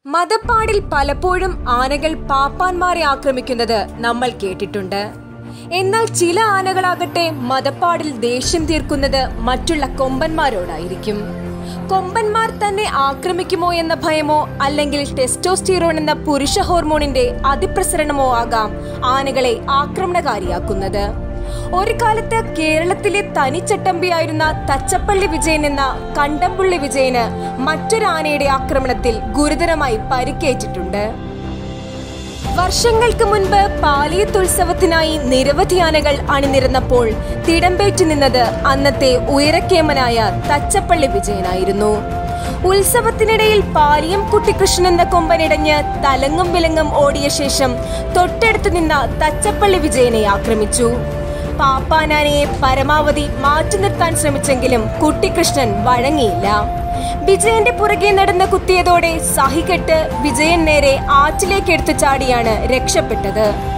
മതപ്പാടിൽ പലപ്പോഴും ആനകൾ പാപ്പാന്മാരെ ആക്രമിക്കുന്നത് നമ്മൾ കേട്ടിട്ടുണ്ട് എന്നാൽ ചില ആനകളാകട്ടെ മതപ്പാടിൽ ദേഷ്യം തീർക്കുന്നത് മറ്റുള്ള കൊമ്പന്മാരോടായിരിക്കും കൊമ്പന്മാർ തന്നെ ആക്രമിക്കുമോ എന്ന ഭയമോ അല്ലെങ്കിൽ ടെസ്റ്റോസ്റ്റിറോൺ എന്ന പുരുഷ ഹോർമോണിന്റെ അതിപ്രസരണമോ ആകാം ആനകളെ ആക്രമണകാരിയാക്കുന്നത് ഒരു കാലത്ത് കേരളത്തിലെ തനിച്ചട്ടമ്പിയായിരുന്ന തച്ചപ്പള്ളി വിജയൻ എന്ന കണ്ടംപുള്ളി വിജയന് മറ്റൊരു ആനയുടെ ആക്രമണത്തിൽ ഗുരുതരമായി പരിക്കേറ്റിട്ടുണ്ട് വർഷങ്ങൾക്ക് മുൻപ് പാലിയത്തുത്സവത്തിനായി നിരവധി ആനകൾ അണിനിരന്നപ്പോൾ തിടമ്പേറ്റു നിന്നത് അന്നത്തെ ഉയരക്കേമനായ തച്ചപ്പള്ളി വിജയനായിരുന്നു ഉത്സവത്തിനിടയിൽ പാലിയം കുട്ടിക്കൃഷ്ണൻ എന്ന കൊമ്പനിടഞ്ഞ് തലങ്ങും വിലങ്ങും ഓടിയ ശേഷം തൊട്ടടുത്ത് നിന്ന തച്ചപ്പള്ളി വിജയനെ ആക്രമിച്ചു പാപ്പാനാനയെ പരമാവധി മാറ്റി നിർത്താൻ ശ്രമിച്ചെങ്കിലും കുട്ടിക്കൃഷ്ണൻ വഴങ്ങിയില്ല വിജയന്റെ പുറകെ നടന്ന കുത്തിയതോടെ സഹികെട്ട് വിജയൻ നേരെ ആറ്റിലേക്ക് എടുത്തു ചാടിയാണ് രക്ഷപ്പെട്ടത്